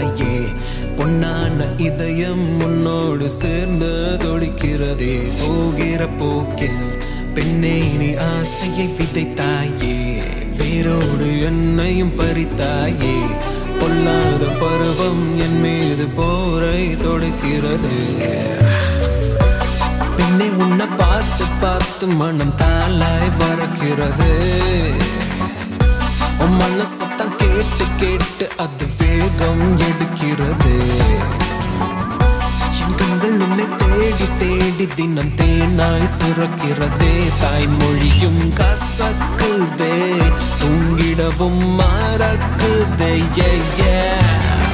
தாயே பொன்னான இதயம் உன்னோடு சேர்ந்து துடிக்கிறதே போகிற போக்கில் பெண்ணே நீ ஆசையை விதைத்தாயே வேரோடு என்னையும் பறித்தாயே பொல்லாத பருவம் என் மீது போரை தொடுக்கிறது பெண்ணை உன்னை பார்த்து பார்த்து மனம் தாளாய் பறக்கிறது உன் மனசத்தான் கேட்டு கேட்டு அது வேகம் எடுக்கிறது என் கண்கள் உன்னை தேடி தேடி தினம் தேனாய் சுரக்கிறதே தாய்மொழியும் கசக்குதே தூங்கிடவும் மறக்குதே yeah, yeah.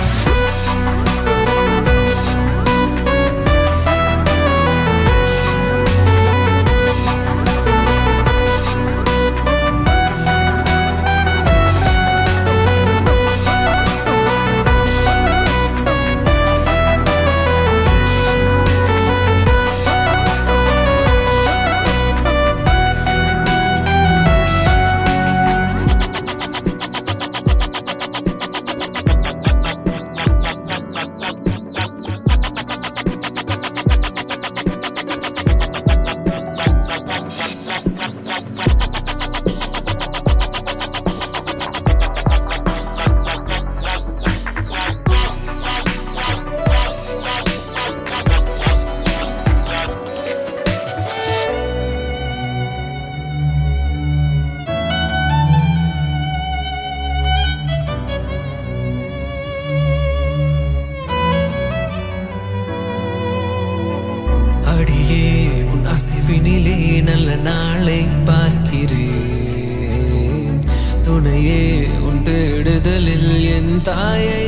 அடியே உன் அசைவினிலே நல்ல நாளை பார்க்கிறேன் துணையே உன் தேடுதலில் என் தாயை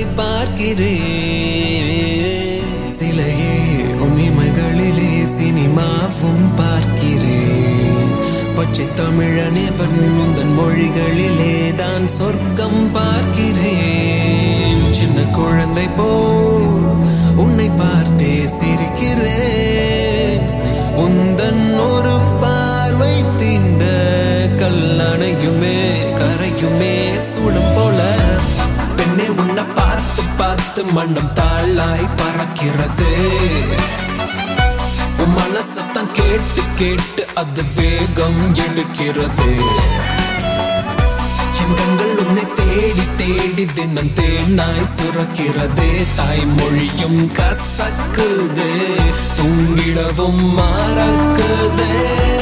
பார்க்கிறேன் சிலையே உன் இமைகளிலே சினிமாவும் பார்க்கிறேன் பச்சை தமிழனிவன் உந்தன் மொழிகளிலே தான் சொர்க்கம் பார்க்கிறேன் சின்ன குழந்தை போல் உன்னை பார்த்தே சிரிக்கிறேன் உந்தன் ஒரு பார்வை தீண்ட கல்லணையுமே கரையுமே சூடும் போல பெண்ணே உன்னை பார்த்து பார்த்து மண்ணும் தாளாய் பறக்கிறது உன் மனசத்தான் கேட்டு கேட்டு அது வேகம் எடுக்கிறது என் கண்கள் உன்னை தேடி தேடி தினம் தேனாய் சுரக்கிறதே தாய்மொழியும் கசக்குதே தூங்கிடவும் மறக்குதே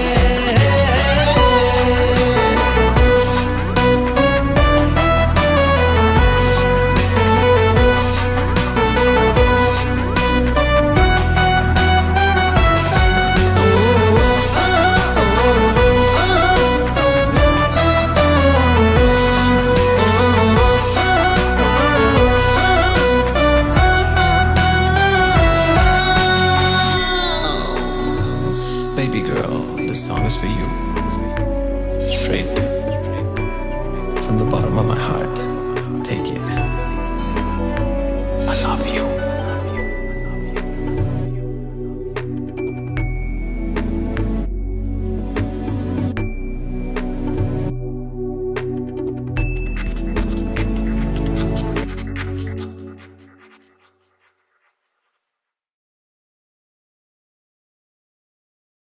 Baby girl, this song is for you. Straight from the bottom of my heart.